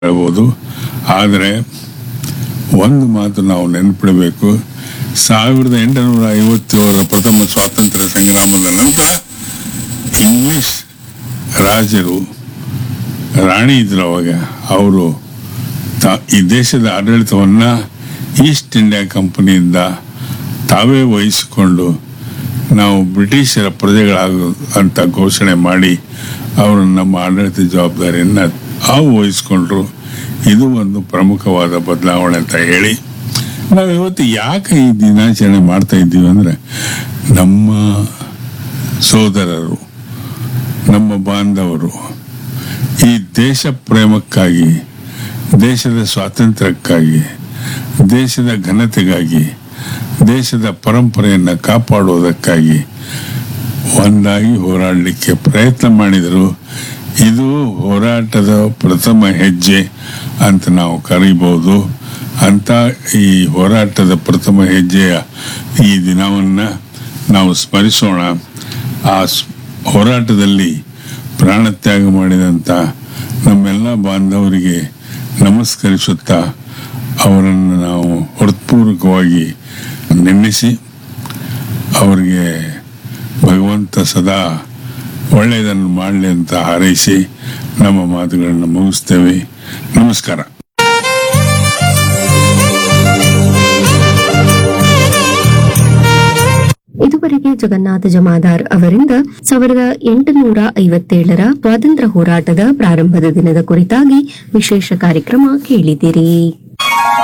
ಹೇಳ್ಬೋದು ಆದರೆ ಒಂದು ಮಾತು ನಾವು ನೆನಪಿಡಬೇಕು ಸಾವಿರದ ಎಂಟುನೂರ ಐವತ್ತೇಳರ ಪ್ರಥಮ ಸ್ವಾತಂತ್ರ್ಯ ಸಂಗ್ರಾಮದ ನಂತರ ಇಂಗ್ಲಿಷ್ ರಾಜರು ರಾಣಿ ಇದ್ರು ಅವಾಗ ಅವರು ತಾ ಈ ದೇಶದ ಆಡಳಿತವನ್ನು ಈಸ್ಟ್ ಇಂಡಿಯಾ ಕಂಪನಿಯಿಂದ ತಾವೇ ವಹಿಸಿಕೊಂಡು ನಾವು ಬ್ರಿಟಿಷರ ಪ್ರಜೆಗಳಾಗ ಅಂತ ಘೋಷಣೆ ಮಾಡಿ ಅವರು ನಮ್ಮ ಆಡಳಿತ ಜವಾಬ್ದಾರಿಯನ್ನು ತಾವು ವಹಿಸ್ಕೊಂಡ್ರು ಇದು ಒಂದು ಪ್ರಮುಖವಾದ ಬದಲಾವಣೆ ಅಂತ ಹೇಳಿ ನಾವು ಇವತ್ತು ಯಾಕೆ ಈ ದಿನಾಚರಣೆ ಮಾಡ್ತಾ ಇದ್ದೀವಿ ಅಂದರೆ ನಮ್ಮ ಸೋದರರು ನಮ್ಮ ಬಾಂಧವರು ಈ ದೇಶ ಪ್ರೇಮಕ್ಕಾಗಿ ದೇಶದ ಸ್ವಾತಂತ್ರ್ಯಕ್ಕಾಗಿ ದೇಶದ ಘನತೆಗಾಗಿ ದೇಶದ ಪರಂಪರೆಯನ್ನು ಕಾಪಾಡುವುದಕ್ಕಾಗಿ ಒಂದಾಗಿ ಹೋರಾಡಲಿಕ್ಕೆ ಪ್ರಯತ್ನ ಮಾಡಿದರು ಇದು ಹೋರಾಟದ ಪ್ರಥಮ ಹೆಜ್ಜೆ ಅಂತ ನಾವು ಕರೀಬಹುದು ಅಂತ ಈ ಹೋರಾಟದ ಪ್ರಥಮ ಹೆಜ್ಜೆಯ ಈ ದಿನವನ್ನು ನಾವು ಸ್ಮರಿಸೋಣ ಆ ಸ್- ಹೋರಾಟದಲ್ಲಿ ಪ್ರಾಣತ್ಯಾಗ ಮಾಡಿದಂಥ ನಮ್ಮೆಲ್ಲ ಬಾಂಧವರಿಗೆ ನಮಸ್ಕರಿಸುತ್ತಾ ಅವರನ್ನು ನಾವು ಹೃತ್ಪೂರ್ವಕವಾಗಿ ನೆನೆಸಿ ಅವರಿಗೆ ಭಗವಂತ ಸದಾ ಒಳ್ಳೆಯದನ್ನು ಮಾಡಲಿ ಅಂತ ಹಾರೈಸಿ ನಮ್ಮ ಮಾತುಗಳನ್ನು ಮುಗಿಸ್ತೇವೆ ನಮಸ್ಕಾರ ಇದುವರೆಗೆ ಜಗನ್ನಾಥ ಜಮಾದಾರ್ ಅವರಿಂದ ಸಾವಿರದ ಎಂಟುನೂರ ಐವತ್ತೇಳರ ಸ್ವಾತಂತ್ರ್ಯ ಹೋರಾಟದ ಪ್ರಾರಂಭದ ದಿನದ ಕುರಿತಾಗಿ ವಿಶೇಷ ಕಾರ್ಯಕ್ರಮ ಕೇಳಿದಿರಿ